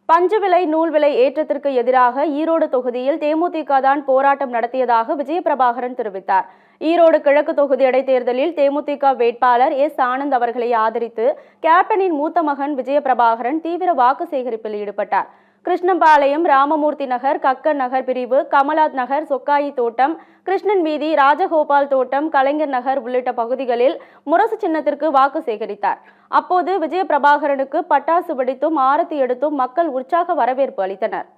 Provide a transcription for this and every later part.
பஞ்சு விலை நூல் விலை ஏற்றத்திற்கு எதிராக ஈரோடு தொகுதியில் தேமுதிக தான் போராட்டம் நடத்தியதாக விஜயபிரபாகரன் தெரிவித்தார் ஈரோடு கிழக்கு தொகுதி இடைத்தேர்தலில் தேமுதிக வேட்பாளர் எஸ் ஆனந்த் அவர்களை ஆதரித்து கேப்டனின் மூத்த மகன் விஜயபிரபாகரன் தீவிர வாக்கு சேகரிப்பில் ஈடுபட்டார் கிருஷ்ணபாளையம் ராமமூர்த்தி நகர் கக்கன் நகர் பிரிவு கமலாத் நகர் சொக்காயி தோட்டம் கிருஷ்ணன் வீதி ராஜகோபால் தோட்டம் கலைஞர் நகர் உள்ளிட்ட பகுதிகளில் முரசு சின்னத்திற்கு வாக்கு சேகரித்தார் அப்போது விஜயபிரபாகரனுக்கு பட்டாசு வெடித்தும் ஆரத்தி எடுத்தும் மக்கள் உற்சாக வரவேற்பு அளித்தனர்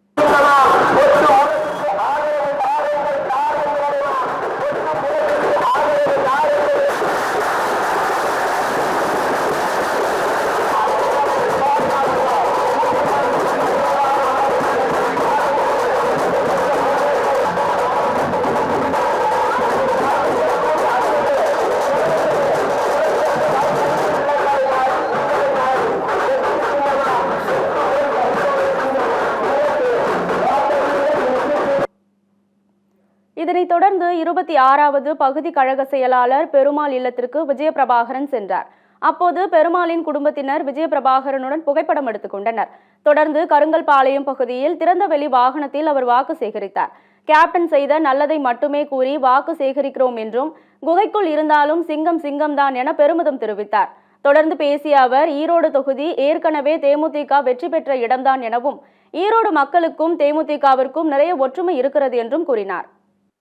இதனைத் தொடர்ந்து இருபத்தி ஆறாவது பகுதி கழக செயலாளர் பெருமாள் இல்லத்திற்கு விஜயபிரபாகரன் சென்றார் அப்போது பெருமாளின் குடும்பத்தினர் விஜயபிரபாகரனுடன் புகைப்படம் எடுத்துக் கொண்டனர் தொடர்ந்து கருங்கல்பாளையம் பகுதியில் திறந்தவெளி வாகனத்தில் அவர் வாக்கு சேகரித்தார் கேப்டன் செய்த நல்லதை மட்டுமே கூறி வாக்கு சேகரிக்கிறோம் என்றும் குகைக்குள் இருந்தாலும் சிங்கம் சிங்கம்தான் என பெருமிதம் தெரிவித்தார் தொடர்ந்து பேசிய அவர் ஈரோடு தொகுதி ஏற்கனவே தேமுதிக வெற்றி பெற்ற இடம்தான் எனவும் ஈரோடு மக்களுக்கும் தேமுதிகவிற்கும் நிறைய ஒற்றுமை இருக்கிறது என்றும் கூறினார்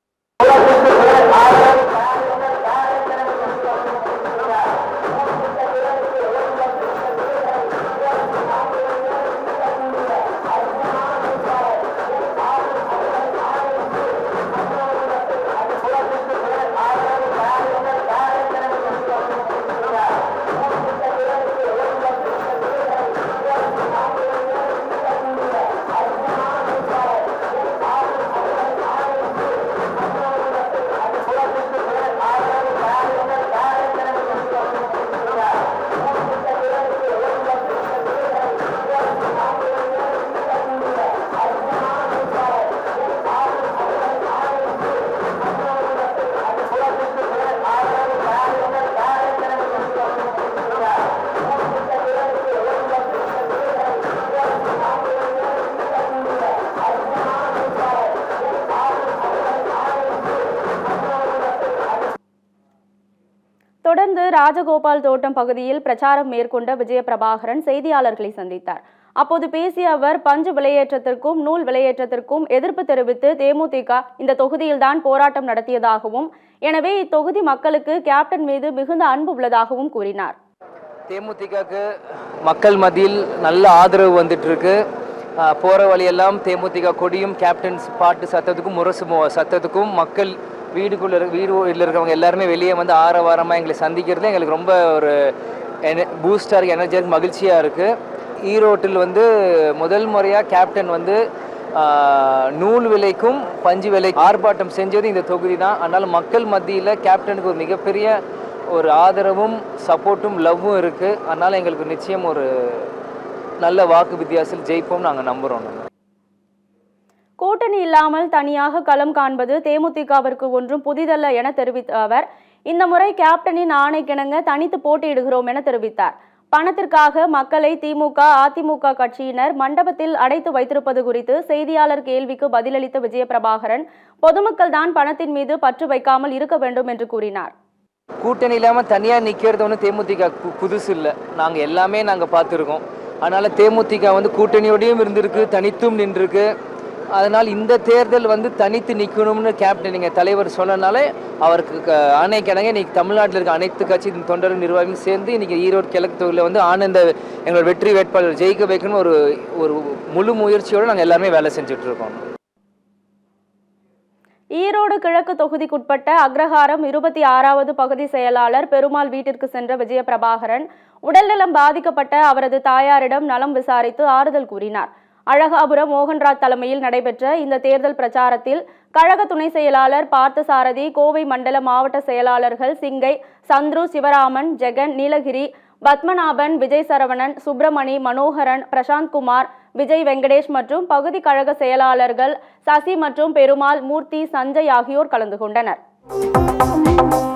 தொடர்ந்து ராஜகோபால் தோட்டம் பகுதியில் பிரச்சாரம் மேற்கொண்ட விஜயபிரபாகரன் செய்தியாளர்களை சந்தித்தார் அப்போது பேசிய அவர் பஞ்சு விலையேற்றத்திற்கும் நூல் விலையேற்றத்திற்கும் எதிர்ப்பு தெரிவித்து தேமுதிக இந்த தொகுதியில்தான் போராட்டம் நடத்தியதாகவும் எனவே இத்தொகுதி மக்களுக்கு கேப்டன் மீது மிகுந்த அன்பு உள்ளதாகவும் கூறினார் தேமுதிகக்கு மக்கள் மத்தியில் நல்ல ஆதரவு வந்துட்டு இருக்கு ஆஹ் போற வழியெல்லாம் தேமுதிக கொடியும் கேப்டன்ஸ் பாட்டு சத்தத்துக்கும் முரசு மோ- சத்தத்துக்கும் மக்கள் வீடுக்குள்ள இருக்க வீடுல இருக்கிறவங்க எல்லாருமே வெளியே வந்து ஆரவாரமாக எங்களை சந்திக்கிறது எங்களுக்கு ரொம்ப ஒரு பூஸ்டாக இருக்கு எனர்ஜியாக மகிழ்ச்சியாக இருக்குது ஈரோட்டில் வந்து முதல் முறையாக கேப்டன் வந்து ஆஹ், நூல் விலைக்கும் பஞ்சு விலை ஆர்ப்பாட்டம் செஞ்சது இந்த தொகுதி தான் அதனால் மக்கள் மத்தியில் கேப்டனுக்கு ஒரு மிகப்பெரிய ஒரு ஆதரவும் சப்போர்ட்டும் லவ்வும் இருக்குது அதனால் எங்களுக்கு நிச்சயம் ஒரு நல்ல வாக்கு வித்தியாசத்தில் ஜெயிப்போம் நாங்கள் நம்புகிறோம் நம்ம கூட்டணி இல்லாமல் தனியாக களம் காண்பது தேமுதிகவிற்கு ஒன்றும் புதிதல்ல என தெரிவித்த அவர் இந்த முறை கேப்டனின் ஆணைக்கிணங்க தனித்து போட்டியிடுகிறோம் என தெரிவித்தார் பணத்திற்காக மக்களை திமுக அதிமுக கட்சியினர் மண்டபத்தில் அடைத்து வைத்திருப்பது குறித்து செய்தியாளர் கேள்விக்கு பதிலளித்த விஜயபிரபாகரன் பொதுமக்கள் தான் பணத்தின் மீது பற்று வைக்காமல் இருக்க வேண்டும் என்று கூறினார் கூட்டணி இல்லாமல் தனியாக நிற்கிறது ஒன்றும் தேமுதிக பு- புதுசு இல்லை நாங்கள் எல்லாமே நாங்கள் பார்த்துருக்கோம் அதனால் தேமுதிக வந்து கூட்டணியோடையும் இருந்திருக்கு தனித்தும் நின்றுருக்கு அதனால் இந்த தேர்தல் வந்து தனித்து நிற்கணும்னு கேப்டன் நீங்கள் தலைவர் சொன்னனால அவருக்கு க- ஆணைக்கிணங்க இன்னைக்கு தமிழ்நாட்டில் இருக்க அனைத்து கட்சி தொண்டர்கள் நிர்வாகிகளும் சேர்ந்து இன்னைக்கு ஈரோடு கிழக்கு தொகுதியில் வந்து ஆனந்த எங்களோட வெற்றி வேட்பாளர் ஜெயிக்க வைக்கணும்னு ஒரு ஒரு முழு முயற்சியோடு நாங்கள் எல்லாருமே வேலை செஞ்சுட்டு இருக்கோம் ஈரோடு கிழக்கு தொகுதிக்குட்பட்ட அக்ரஹாரம் இருபத்தி ஆறாவது பகுதி செயலாளர் பெருமாள் வீட்டிற்கு சென்ற விஜயபிரபாகரன் உடல்நலம் பாதிக்கப்பட்ட அவரது தாயாரிடம் நலம் விசாரித்து ஆறுதல் கூறினார் அழகாபுரம் மோகன்ராஜ் தலைமையில் நடைபெற்ற இந்த தேர்தல் பிரச்சாரத்தில் கழக துணை செயலாளர் பார்த்தசாரதி கோவை மண்டல மாவட்ட செயலாளர்கள் சிங்கை சந்துரு சிவராமன் ஜெகன் நீலகிரி பத்மநாபன் விஜய் சரவணன் சுப்பிரமணி மனோகரன் பிரசாந்த் குமார் விஜய் வெங்கடேஷ் மற்றும் பகுதி கழக செயலாளர்கள் சசி மற்றும் பெருமாள் மூர்த்தி சஞ்சய் ஆகியோர் கலந்து கொண்டனர்